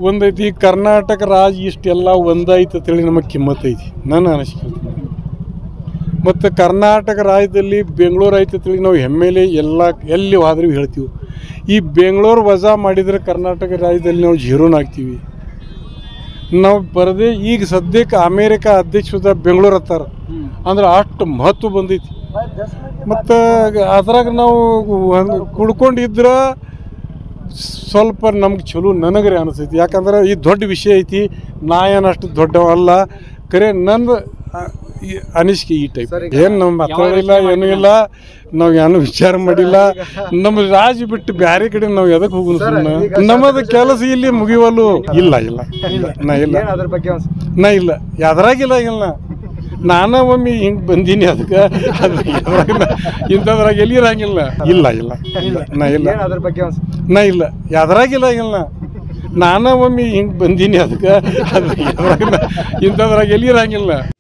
ಒಂದೈತಿ ಕರ್ನಾಟಕ ರಾಜ್ ಇಷ್ಟೆಲ್ಲ ಒಂದೈತೆ ಅಂತೇಳಿ ನಮಗೆ ಕಿಮ್ಮತ್ ಐತಿ ನನ್ನ ಅನಿಸಿಕೆ ಮತ್ತು ಕರ್ನಾಟಕ ರಾಜ್ಯದಲ್ಲಿ ಬೆಂಗಳೂರು ಐತೆ ಅಂತೇಳಿ ನಾವು ಹೆಮ್ಮೆಲೆ ಎಲ್ಲ ಎಲ್ಲಿ ಹೋದ್ರೂ ಹೇಳ್ತೀವಿ ಈ ಬೆಂಗಳೂರು ವಜಾ ಮಾಡಿದರೆ ಕರ್ನಾಟಕ ರಾಜ್ಯದಲ್ಲಿ ನಾವು ಜೀರೋನ್ ಆಗ್ತೀವಿ ನಾವು ಬರದೇ ಈಗ ಸದ್ಯಕ್ಕೆ ಅಮೇರಿಕ ಅಧ್ಯಕ್ಷದ ಬೆಂಗಳೂರು ಹತ್ತಾರ ಅಂದ್ರೆ ಅಷ್ಟು ಮಹತ್ವ ಬಂದೈತಿ ಮತ್ತು ಅದ್ರಾಗ ನಾವು ಒಂದು ಕುಡ್ಕೊಂಡಿದ್ರೆ ಸ್ವಲ್ಪ ನಮ್ಗೆ ಚಲೋ ನನಗ್ರೆ ಅನಿಸ್ತೈತಿ ಯಾಕಂದ್ರೆ ಈ ದೊಡ್ಡ ವಿಷಯ ಐತಿ ನಾ ಏನು ಅಷ್ಟು ದೊಡ್ಡವ ಅಲ್ಲ ಖರೆ ನಂದು ಆ, ಈ ಅನಿಸಿಕೆ ಈ ಟೈಪ್ ಏನು ನಾವು ಮಾತಾಡಿಲ್ಲ ಏನೂ ಇಲ್ಲ ನಾವು ಏನು ವಿಚಾರ ಮಾಡಿಲ್ಲ ನಮ್ಮ ರಾಜ್ ಬಿಟ್ಟು ಬೇರೆ ಕಡೆ ನಾವು ಎದಕ್ಕೆ ಹೋಗುದು ಸುಮ್ಮನೆ ನಮ್ಮದು ಕೆಲಸ ಇಲ್ಲಿ ಮುಗಿವಲ್ಲು ಇಲ್ಲ ಇಲ್ಲ ಇಲ್ಲ ನಾ ಇಲ್ಲ ಏನ್ ಅದ್ರ ಬಗ್ಗೆ ಒಂದ್ ನಾ ಇಲ್ಲ ಯಾವ್ದ್ರಾಗಿಲ್ಲ ಇಲ್ಲ ನಾನ ಒಮ್ಮೆ ಹಿಂಗೆ ಬಂದೀನಿ ಅದಕ್ಕೆ ಅದು ಎದ್ರಾಗ ನಾ- ಇಂಥದ್ರಾಗ ಎಲ್ಲಿ ಇರಂಗಿಲ್ಲ ಇಲ್ಲ ಇಲ್ಲ ಇಲ್ಲ ನಾ ಇಲ್ಲ ಏನ್ ಅದ್ರ ಬಗ್ಗೆ ಒಂದ್ ನಾ ಇಲ್ಲ ಯಾವ್ದ್ರಾಗಿಲ್ಲ ಇಲ್ಲ ನಾನ ಒಮ್ಮೆ ಹಿಂಗೆ ಬಂದೀನಿ ಅದಕ್ಕೆ ಅದು ಎದ್ರಾಗ ನಾ- ಇಂಥದ್ರಾಗ ಎಲ್ಲಿ ಇರಂಗಿಲ್ಲ